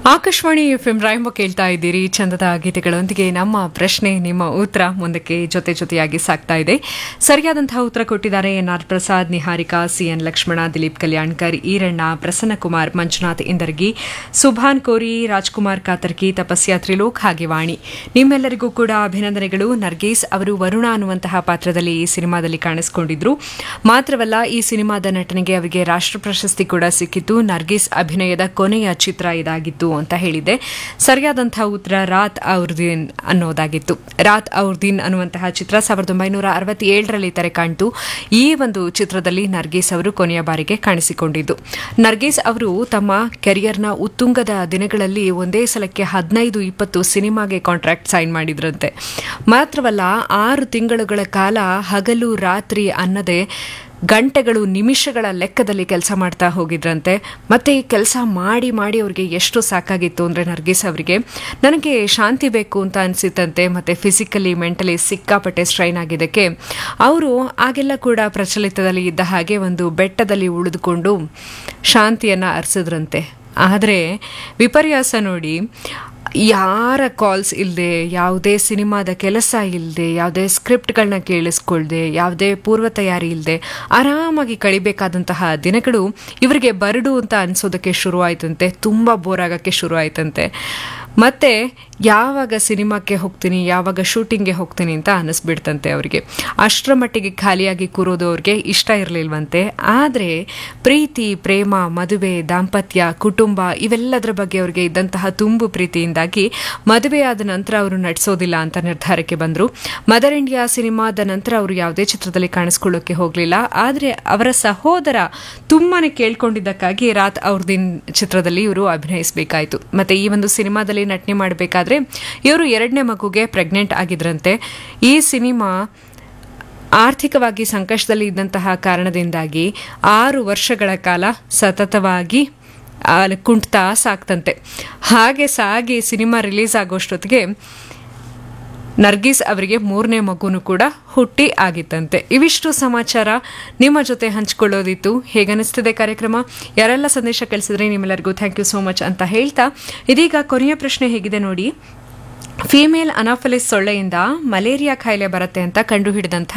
Akashvani FM ರಾಯಂಬ ಕೇಳ್ತಾ ಇದ್ದೀರಿ ಚಂದದ ಗೀತೆಗಳೊಂದಿಗೆ ನಮ್ಮ ಪ್ರಶ್ನೆ ನಿಮ್ಮ ಉತ್ತರ ಮುಂದಕ್ಕೆ ಜೊತೆ ಜೊತೆಯಾಗಿ ಸಾಗ್ತಾ ಇದೆ ಸರಿಯಾದಂತಹ ಉತ್ತರ ಕೊಟ್ಟಿದ್ದಾರೆ ಎನ್ಆರ್ ಪ್ರಸಾದ್ ನಿಹಾರಿಕಾ ಸಿಎನ್ ಲಕ್ಷ್ಮಣ ದಿಲೀಪ್ ಕಲ್ಯಾಣ್ಕರ್ ಈರಣ್ಣ ಪ್ರಸನ್ನಕುಮಾರ್ ಮಂಜುನಾಥ್ ಇಂದರ್ಗಿ ಸುಭಾನ್ ಕೋರಿ ರಾಜ್ಕುಮಾರ್ ಕಾತರ್ಕಿ ತಪಸ್ಯ ತ್ರಿಲೋಕ್ ಹಾಗೆ ವಾಣಿ ನಿಮ್ಮೆಲ್ಲರಿಗೂ ಕೂಡ ಅಭಿನಂದನೆಗಳು ನರ್ಗೀಸ್ ಅವರು ವರುಣ ಅನ್ನುವಂತಹ ಪಾತ್ರದಲ್ಲಿ ಈ ಸಿನಿಮಾದಲ್ಲಿ ಕಾಣಿಸಿಕೊಂಡಿದ್ರು ಮಾತ್ರವಲ್ಲ ಈ ಸಿನಿಮಾದ ನಟನೆಗೆ ಅವರಿಗೆ ರಾಷ್ಟ್ರ ಪ್ರಶಸ್ತಿ ಕೂಡ ಸಿಕ್ಕಿತ್ತು ನರ್ಗೀಸ್ ಅಭಿನಯದ ಕೊನೆಯ ಚಿತ್ರ ಇದಾಗಿತ್ತು ಅಂತ ಹೇಳಿದೆ ಸರಿಯಾದಂತಹ ಉತ್ತರ ರಾತ್ ಔರ್ ದಿನ್ ಅನ್ನೋದಾಗಿತ್ತು ರಾತ್ ಔರ್ ದಿನ್ ಅನ್ನುವಂತಹ ಚಿತ್ರ ಸಾವಿರದ ಒಂಬೈನೂರ ಅರವತ್ತೇಳರಲ್ಲಿ ತೆರೆ ಕಾಣ್ತು ಈ ಒಂದು ಚಿತ್ರದಲ್ಲಿ ನರ್ಗೀಸ್ ಅವರು ಕೊನೆಯ ಬಾರಿಗೆ ಕಾಣಿಸಿಕೊಂಡಿದ್ದು ನರ್ಗೀಸ್ ಅವರು ತಮ್ಮ ಕೆರಿಯರ್ನ ಉತ್ತುಂಗದ ದಿನಗಳಲ್ಲಿ ಒಂದೇ ಸಲಕ್ಕೆ ಹದಿನೈದು ಇಪ್ಪತ್ತು ಸಿನಿಮಾಗೆ ಕಾಂಟ್ರಾಕ್ಟ್ ಸೈನ್ ಮಾಡಿದ್ರಂತೆ ಮಾತ್ರವಲ್ಲ ಆರು ತಿಂಗಳುಗಳ ಕಾಲ ಹಗಲು ರಾತ್ರಿ ಅನ್ನದೇ ಗಂಟೆಗಳು ನಿಮಿಷಗಳ ಲೆಕ್ಕದಲ್ಲಿ ಕೆಲಸ ಮಾಡ್ತಾ ಹೋಗಿದ್ರಂತೆ ಮತ್ತೆ ಈ ಕೆಲಸ ಮಾಡಿ ಮಾಡಿ ಅವ್ರಿಗೆ ಎಷ್ಟು ಸಾಕಾಗಿತ್ತು ಅಂದರೆ ನರ್ಗೀಸ್ ಅವರಿಗೆ ನನಗೆ ಶಾಂತಿ ಬೇಕು ಅಂತ ಅನಿಸಿತ್ತಂತೆ ಮತ್ತೆ ಫಿಸಿಕಲಿ ಮೆಂಟಲಿ ಸಿಕ್ಕಾಪಟ್ಟೆ ಸ್ಟ್ರೈನ್ ಆಗಿದ್ದಕ್ಕೆ ಅವರು ಆಗೆಲ್ಲ ಕೂಡ ಪ್ರಚಲಿತದಲ್ಲಿ ಇದ್ದ ಹಾಗೆ ಒಂದು ಬೆಟ್ಟದಲ್ಲಿ ಉಳಿದುಕೊಂಡು ಶಾಂತಿಯನ್ನು ಅರಸಿದ್ರಂತೆ ಆದರೆ ವಿಪರ್ಯಾಸ ನೋಡಿ ಯಾರ ಕಾಲ್ಸ್ ಇಲ್ಲದೆ ಯಾವುದೇ ಸಿನಿಮಾದ ಕೆಲಸ ಇಲ್ಲದೆ ಯಾವುದೇ ಸ್ಕ್ರಿಪ್ಟ್ಗಳನ್ನ ಕೇಳಿಸ್ಕೊಳ್ದೆ ಯಾವುದೇ ಪೂರ್ವ ತಯಾರಿ ಇಲ್ಲದೆ ಆರಾಮಾಗಿ ಕಳಿಬೇಕಾದಂತಹ ದಿನಗಳು ಇವರಿಗೆ ಬರಡು ಅಂತ ಅನಿಸೋದಕ್ಕೆ ಶುರುವಾಯ್ತಂತೆ ತುಂಬ ಬೋರ್ ಆಗೋಕ್ಕೆ ಶುರು ಆಯ್ತಂತೆ ಮತ್ತೆ ಯಾವಾಗ ಸಿನಿಮಾಕ್ಕೆ ಹೋಗ್ತೀನಿ ಯಾವಾಗ ಶೂಟಿಂಗ್ಗೆ ಹೋಗ್ತೀನಿ ಅಂತ ಅನಿಸ್ಬಿಡ್ತಂತೆ ಅವರಿಗೆ ಅಷ್ಟರ ಮಟ್ಟಿಗೆ ಖಾಲಿಯಾಗಿ ಕೂರೋದು ಅವ್ರಿಗೆ ಇಷ್ಟ ಇರಲಿಲ್ವಂತೆ ಆದರೆ ಪ್ರೀತಿ ಪ್ರೇಮ ಮದುವೆ ದಾಂಪತ್ಯ ಕುಟುಂಬ ಇವೆಲ್ಲದರ ಬಗ್ಗೆ ಅವರಿಗೆ ಇದ್ದಂತಹ ತುಂಬು ಪ್ರೀತಿಯಿಂದಾಗಿ ಮದುವೆಯಾದ ನಂತರ ಅವರು ನಟಿಸೋದಿಲ್ಲ ಅಂತ ನಿರ್ಧಾರಕ್ಕೆ ಬಂದರು ಮದರ್ ಇಂಡಿಯಾ ಸಿನಿಮಾದ ನಂತರ ಅವರು ಯಾವುದೇ ಚಿತ್ರದಲ್ಲಿ ಕಾಣಿಸ್ಕೊಳ್ಳೋಕೆ ಹೋಗಲಿಲ್ಲ ಆದರೆ ಅವರ ಸಹೋದರ ತುಂಬಾನೇ ಕೇಳ್ಕೊಂಡಿದ್ದಕ್ಕಾಗಿ ರಾತ್ ಅವ್ರ ದಿನ್ ಚಿತ್ರದಲ್ಲಿ ಇವರು ಅಭಿನಯಿಸಬೇಕಾಯಿತು ಮತ್ತೆ ಈ ಒಂದು ಸಿನಿಮಾದಲ್ಲಿ ನಟನೆ ಮಾಡಬೇಕಾದ್ರೆ ಇವರು ಎರಡನೇ ಮಗುಗೆ ಪ್ರೆಗ್ನೆಂಟ್ ಆಗಿದ್ರಂತೆ ಈ ಸಿನಿಮಾ ಆರ್ಥಿಕವಾಗಿ ಸಂಕಷ್ಟದಲ್ಲಿ ಇದ್ದಂತಹ ಕಾರಣದಿಂದಾಗಿ ಆರು ವರ್ಷಗಳ ಕಾಲ ಸತತವಾಗಿ ಕುಂಟ್ತಾ ಸಾಕ್ತಂತೆ ಹಾಗೆ ಸಾಗಿ ಸಿನಿಮಾ ರಿಲೀಸ್ ಆಗೋಷ್ಟೊತ್ತಿಗೆ ನರ್ಗೀಸ್ ಅವರಿಗೆ ಮೂರನೇ ಮಗುನು ಕೂಡ ಹುಟ್ಟಿ ಆಗಿತ್ತಂತೆ ಇವಿಷ್ಟು ಸಮಾಚಾರ ನಿಮ್ಮ ಜೊತೆ ಹಂಚಿಕೊಳ್ಳೋದಿತ್ತು ಹೇಗನಿಸ್ತಿದೆ ಕಾರ್ಯಕ್ರಮ ಯಾರೆಲ್ಲ ಸಂದೇಶ ಕಳಿಸಿದ್ರೆ ನಿಮ್ಮೆಲ್ಲರಿಗೂ ಥ್ಯಾಂಕ್ ಯು ಸೋ ಮಚ್ ಅಂತ ಹೇಳ್ತಾ ಇದೀಗ ಕೊನೆಯ ಪ್ರಶ್ನೆ ಹೇಗಿದೆ ನೋಡಿ ಫಿಮೇಲ್ ಅನಾಫಲಿಸ್ ಸೊಳ್ಳೆಯಿಂದ ಮಲೇರಿಯಾ ಕಾಯಿಲೆ ಬರುತ್ತೆ ಅಂತ ಕಂಡುಹಿಡಿದಂಥ